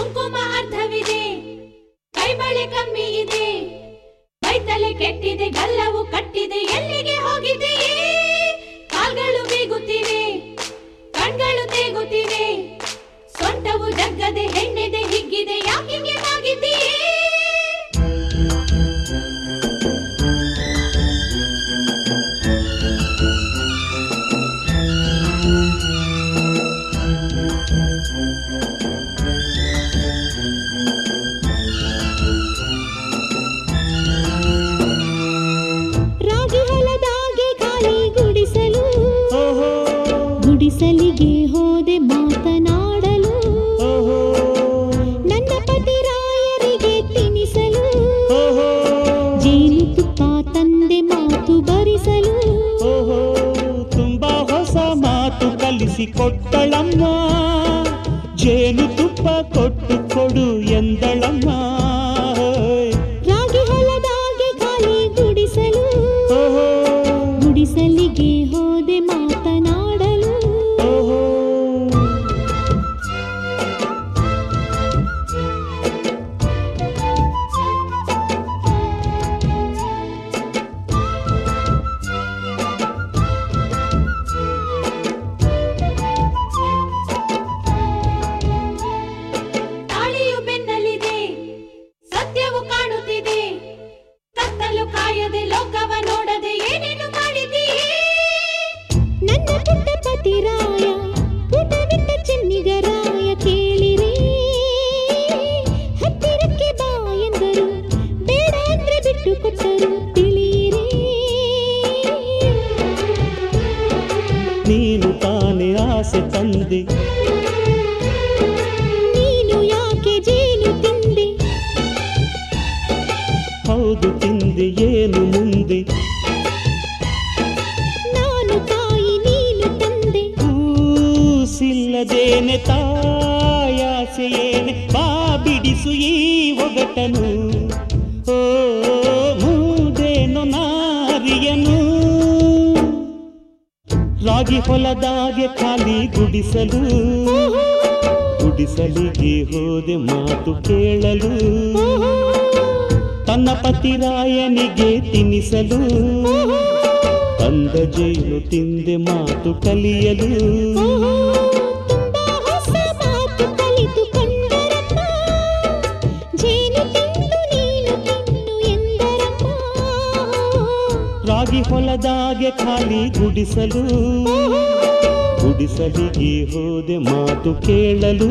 ಕುಂಕುಮ ಅರ್ಧವಿದೆ ಕೈಬಳೆ ಕಮ್ಮಿ ಇದೆ ಕೈತಲೆ ಕೆಟ್ಟಿದೆ ಗಲ್ಲವು ಕಟ್ಟಿದೆ ಎಲ್ಲಿಗೆ ಹೋಗಿದೆಯೇ ಕಾಲ್ಗಳು ಬೀಗುತ್ತಿವೆ ಕಣ್ಗಳು ತೇಗುತ್ತಿವೆ ಸೊಂಟವು ಜಗ್ಗದೆ ಹೆಣ್ಣೆದೆ ಹಿಗ್ಗಿದೆ ಯಾಕಿಗೆ ಆಗಿದೆಯೇ ರಾಗಿ ಹೊಲದಾಗೆ ಖಾಲಿ ಗುಡಿಸಲು ಓಹೋ ಗುಡಿಸಲಿಗೆ ಹೋದೆ ಮಾತನಾಡಲು ಓಹೋ ನನ್ನ ಪತಿರಾಯರಿಗೆ ತಿನಿಸಲು ಓಹೋ ಜೇನುತುಪ್ಪ ತಂದೆ ಮಾತು ಬರಿಸಲು ಓಹೋ ತುಂಬಾ ಹೊಸ ಮಾತು ಕಲಿಸಿ ಕೊಟ್ಟಳಮ್ಮ ಜೇನು ತುಪ್ಪ ಕೊಟ್ಟು ಕೊಡು ಎಂದಳಮ್ಮ ರಾಗಿ ಹೊಲದಾಗೆ ಖಾಲಿ ಗುಡಿಸಲು ಓಹೋ ಗುಡಿಸಲಿಗೆ ಹೋದೆ ಮಾತನಾಡಲು ಓಹೋ ತಾಳಿಯು ಬೆನ್ನಲಿದೆ ಸತ್ಯವು ಕಾಣುತ್ತಿದೆ ಕತ್ತಲು ಕಾಯದೆ ಲೋಕವ ನೋಡದೆ ಏನೇನು ಮಾಡಿದೀಯೇ ನನ್ನ ಪುಟ್ಟ ಪತಿರಾಯ ಪುಟವಿಟ್ಟ ಚೆನ್ನಿಗರಾಯ ಕೇಳಿರಿ ಹತ್ತಿರಕ್ಕೆ ಬಾ ಎಂದರು ಬೇಡ ಅಂದ್ರೆ ಬಿಟ್ಟು ಕೊಟ್ಟರು ತಿಳಿಯಿರಿ ನೀನು ತಾನೇ ಆಸೆ ತಂದೆ ನೀನು ಯಾಕೆ ಜೇನು ತಿಂದೆ ಹೌದು ತಿಂದೆ ಏನು ಮುಂದೆ ನಾನು ತಾಯಿ ನೀನು ತಂದೆ ಕೂಸಿಲ್ಲದೇನೆ ತಾಯಾಸೆಯೇನೆ ಬಾ ಬಿಡಿಸು ಈ ಒಗಟನು ಓ ಮೂದೇನು ನಾರಿಯನು ರಾಗಿ ಹೊಲದಾಗೆ ಖಾಲಿ ಗುಡಿಸಲು ಗುಡಿಸಲಿಗೆ ಹೋದೆ ಮಾತು ಕೇಳಲು ತನ್ನ ಪತಿರಾಯನಿಗೆ ತಿನ್ನಿಸಲು ತಂದ ಜೇನು ತಿಂದೆ ಮಾತು ಕಲಿಯಲು ತುಂಬಾ ಹೊಸ ಮಾತು ಕಲಿತುಕೊಂಡರಮ್ಮ ಜೇನು ತಿಂದು ನೀನು ತಿನ್ನು ಎಂದರಮ್ಮ ರಾಗಿ ಹೊಲದಾಗೆ ಖಾಲಿ ಗುಡಿಸಲು ಗುಡಿಸಲಿಗೆ ಹೋದೆ ಮಾತು ಕೇಳಲು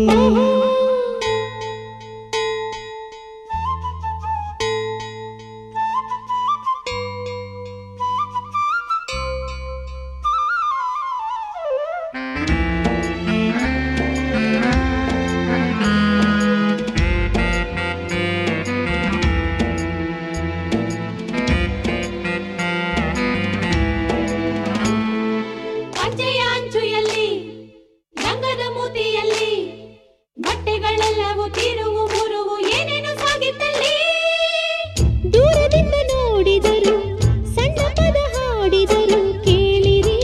ಪಂಚೆಯ ಅಂಚುಯಲ್ಲಿ ರಂಗದ ಮೂತಿಯಲ್ಲಿ ಬಟ್ಟೆಗಳೆಲ್ಲವೂ ತಿರುವು ಮುರುವು ಏನೇನು ಸಾಗಿತ್ತಲ್ಲಿ ದೂರದಿಂದ ನೋಡಿದರು ಸಣ್ಣ ಪದ ಹಾಡಿದರು ಕೇಳಿರಿ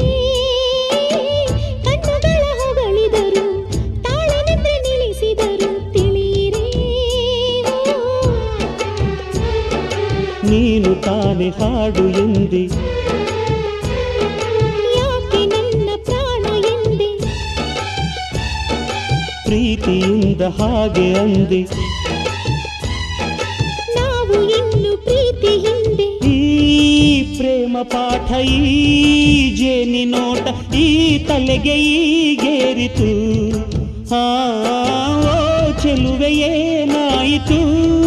ಕಣ್ಣುಗಳ ಹೊಗಳಿದರು ತಾಳನಿಂದ ನಿಲ್ಲಿಸಿದರು ತಿಳಿಯಿರಿ ನೀನು ತಾನೆ ಹಾಡು ಎಂದೆ ಯಾಕೆ ನನ್ನ ಪ್ರಾಣ ಎಂದೆ ಪ್ರೀತಿಯಿಂದ ಹಾಗೆ ಅಂದೆ ನಾವು ಇನ್ನು ಪ್ರೀತಿ ಹಿಂದೆ ಈ ಪ್ರೇಮ ಪಾಠ ಈ ಜೇನಿ ನೋಟ ಈ ತಲೆಗೆ ಈಗೇರಿತು ಆ ಓ ಚೆಲುವೆ ಏನಾಯಿತು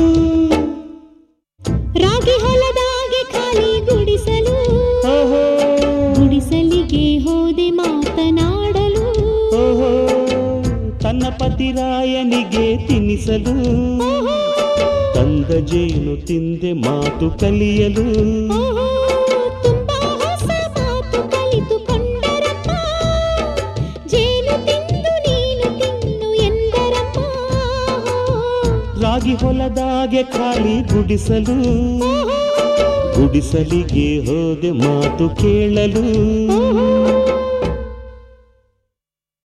ರಾಗಿ ಹೊಲದಾಗೆ ಖಾಲಿ ಗುಡಿಸಲು ಓಹೋ ಗುಡಿಸಲಿಗೆ ಹೋದೆ ಮಾತನಾಡಲು ಓಹೋ ತನ್ನ ಪತಿರಾಯನಿಗೆ ತಿನ್ನಿಸಲು ತಂದ ಜೇನು ತಿಂದೆ ಮಾತು ಕಲಿಯಲು ಓಹೋ, ತುಂಬಾ ಹೊಸ ಮಾತು ಕಲಿತುಕೊಂಡರಮ್ಮ ಜೇನು ತಿಂದು ನೀನು ತಿನ್ನು ಎಂದರಮ್ಮ ರಾಗಿ ಹೊಲದಾಗೆ ಖಾಲಿ ಗುಡಿಸಲು ಗುಡಿಸಲಿಗೆ ಹೋದೆ ಮಾತು ಕೇಳಲು ಓಹೋ,